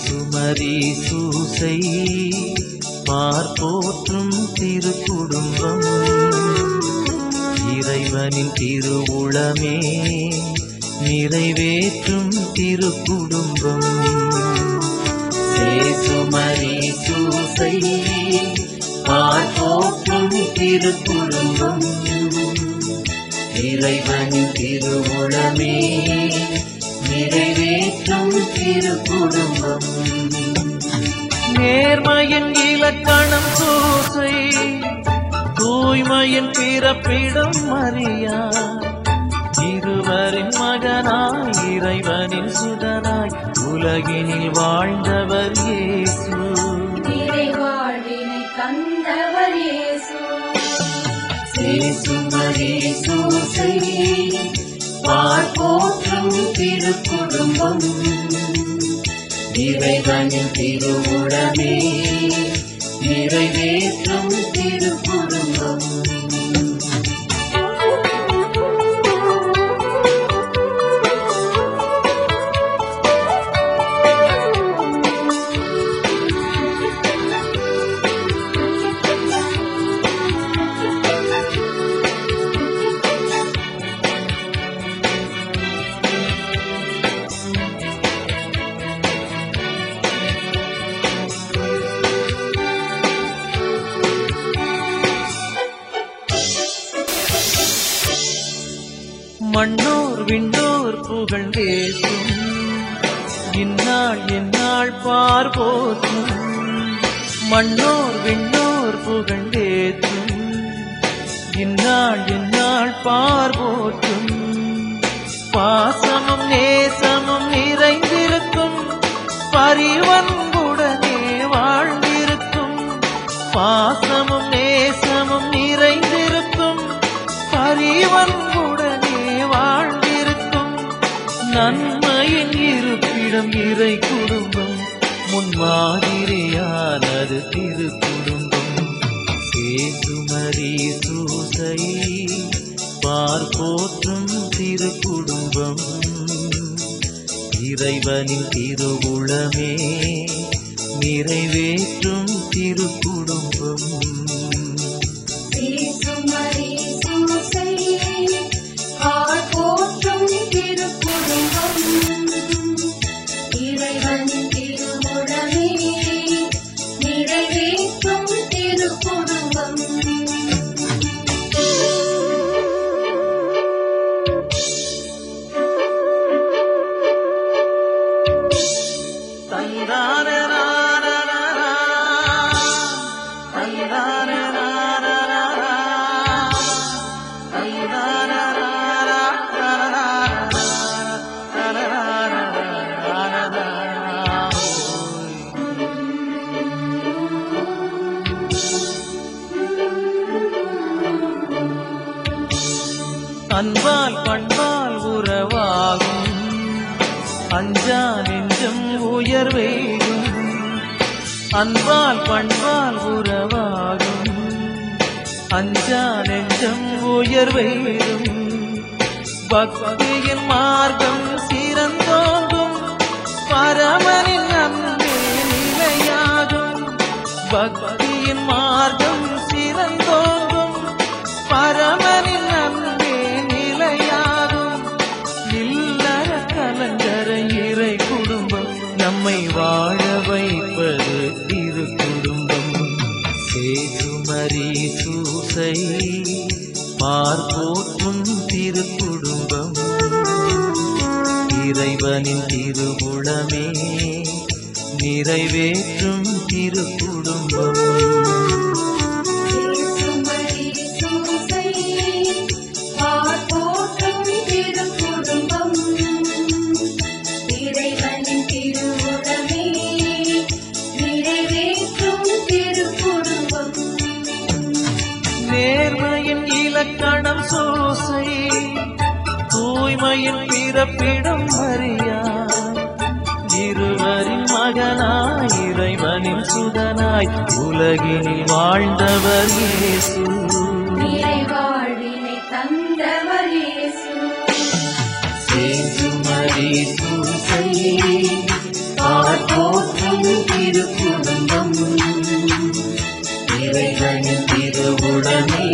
சேசுமரி சூசை பார்ப்போற்றும் திருக்குடும்பம் இறைவனின் திருவுளமே நிறைவேற்றும் திருக்குடும்பம் சேசுமரி சூசை பார்ப்போற்றும் திருக்குடும்பம் இறைவனின் திருவுளமே நிறைவேற்றும் திருக்குடும்பம் நேர்மையின் இலக்கணம் சூசை தூய்மையின் பிறப்பிடம் மரியா இருவரின் மகனாய் இறைவனின் சுடனாய் உலகினில் வாழ்ந்தவர் இயேசு நிறைவாழ்வினை தந்தவர் இயேசு சேசுமரி சூசை பார்ப்போற்றும் திருக்குடும்பம் இறைவனின் திருவுடமே நிறைவேற்றும் திருக்குடும்பம் மண்ணோர் விண்ணோர் புகழ்ந்தேசும் இந்நாள் எந்நாள் பார்போற்றும் மண்ணோர் விண்ணோர் புகழ்ந்தேற்றும் இந்நாள் எந்நாள் பார்போற்றும் பாசமும் நேசமும் நிறைந்திருக்கும் பரிவன்புடனே வாழ்ந்திருக்கும் பாசமும் நேசமும் நிறைந்திருக்கும் பரிவன்புடனே வாழ்ந்திருக்கும் நன்மையின் இருப்பிடம் இறை குடும்பம் முன்மாதிரியானது திரு குடும்பம் சேசுமரி சூசை பார்ப்போற்றும் திரு குடும்பம் இறைவனின் திருவுளமே நிறைவேற்றும் திரு குடும்பம் இயேசுமரி சூசை ஆர்ப்போற்றும் திருக்குடும்பம் இறைவன் திருவுடமே நிறைவேற்றும் திருக்குடும்பம் அன்பால் பண்பால் உறவாகும் அஞ்சா நெஞ்சம் உயர்வேகும் அன்பால் பண்பால் உறவாகும் அஞ்சா நெஞ்சம் உயர்வேகும் பக்தியின் மார்க்கம் சிறந்தோங்கும் பரமனின் அன்பே நிலையாகும் பக்தியின் மார்க்கம் சிறந்தோங்கும் பரமனின் அன்பே நிலையாகும் இல்லற கலங்கர இறை குடும்பம் நம்மை வாழ வைப்பது திரு குடும்பம் சேதுமரி சூசை பார்ப்போற்றும் திரு குடும்பம் இறைவனின் திருவுளமே நிறைவேற்றும் திரு குடும்பம் இயேசுமரி சூசை ஆர்ப்போற்றும் திருக்குடும்பம் இறைவனின் திருவுடமே நிறைவேற்றும் திருக்குடும்பம் நேர்மையின் இலக்கணம் சூசை தூய்மையின் பிறப்பிடம் மரியா இருவரின் மகனாய் இறைவனின் சுதனாய் உலகினில் வாழ்ந்தவர் இயேசு நிறைவாழ்வினை தந்தவர் இயேசு சேசுமரி சூசை பார்ப்போற்றும் உடனே